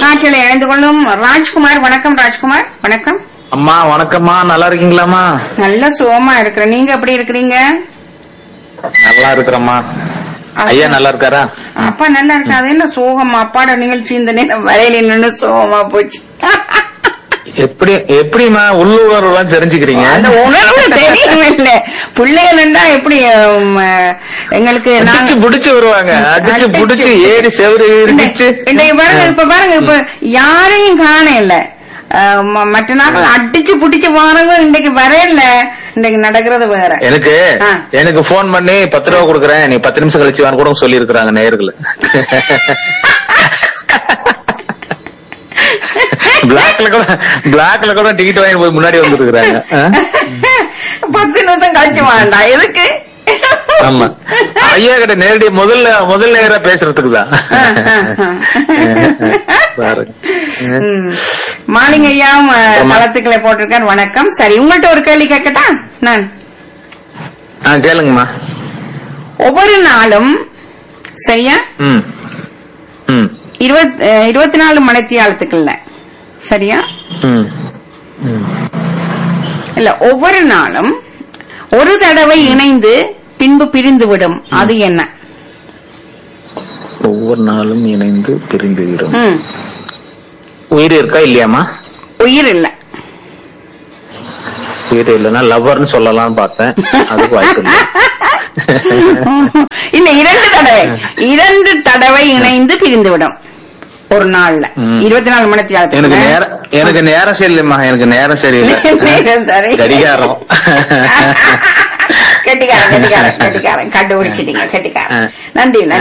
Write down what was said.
காற்றில் இணைந்து கொள்ளும் ராஜ்குமார் வணக்கம் ராஜ்குமார் வணக்கம் அம்மா வணக்கம்மா நல்லா இருக்கீங்களாம்மா நல்ல சுகமா இருக்கிறேன் நீங்க எப்படி இருக்கிறீங்க நல்லா இருக்கிறேம்மா ஐயா நல்லா இருக்காரா அப்பா நல்லா இருக்கு அது என்ன சோகம் அப்பாட நிகழ்ச்சி இந்த நேரம் வரையில நின்று சோகமா போச்சு எப்படி எப்படிம்மா உள்ளுணர்வு எல்லாம் தெரிஞ்சுக்கிறீங்க அந்த உணர்வு தெரியும் இல்ல பிள்ளைகள்டா எப்படி உம், எங்களுக்கு அடிச்சு நாங்க புடிச்சு வருவாங்க அடிச்சு அடிச்சு. புடிச்சு ஏறி செவரு இடிச்சு இன்னைக்கு பாருங்க இப்ப பாருங்க இப்ப யாரையும் காண இல்ல அஹ், ம- மற்ற நாட்கள் அடிச்சு புடிச்சு வாரங்க இன்னைக்கு வரையில இன்னைக்கு நடக்கிறது வேற எனக்கு ஆ. எனக்கு போன் பண்ணி பத்து ரூபா கொடுக்குறேன் நீ பத்து நிமிஷம் கழிச்சு வான்னு கூட சொல்லி இருக்கிறாங்க நேயர்கள் பிளாக்ல கூட பிளாக்ல கூட டிக்கெட் வாங்கி போய் முன்னாடி வந்துருக்காங்க பத்து நிமிஷம் கழிச்சு வேண்டாம் எதுக்கு ஆமா ஐயா கிட்ட நேரடி முதல்ல முதல் நேரா பேசுறதுக்கு தான் பாருங்க ம். மாலிங்க ஐயாவும் அஹ், ஆமா. களத்துக்களை போட்டிருக்கார் வணக்கம் சரி உங்கள்ட்ட ஒரு கேள்வி கேட்கட்டா நான் ஆ கேளுங்கம்மா ஒவ்வொரு நாளும் சரியா ம் ம் இருபத் அஹ், இருபத்தி நாலு மணித்தியாலத்துக்குள்ள சரியா ம் இல்ல ஒவ்வொரு நாளும் ஒரு தடவை இணைந்து பின்பு பிரிந்து விடும் அது என்ன ஒவ்வொரு நாளும் இணைந்து பிரிந்துவிடும் ம். உயிர் இருக்கா இல்லையாம்மா உயிர் இல்ல உயிர் இல்லைன்னா லவ்வர்னு சொல்லலாம்னு பார்த்தேன் அதுக்கு வாய்ப்பு இல்லை இல்ல இரண்டு தடவை இரண்டு தடவை இணைந்து பிரிந்து விடும் ஒரு நாள்ல ம். இருபத்தி நாலு மணி எனக்கு நேரம் எனக்கு நேரம் சரியில்லைம்மா எனக்கு நேரம் சரியில்லை நேரம் சரி. கடிகாரம் கெட்டிக்காரன் கெட்டிக்காரன் கெட்டிக்காரன் கண்டுபிடிச்சிட்டீங்க கெட்டிக்காரன் நன்றி நன்றி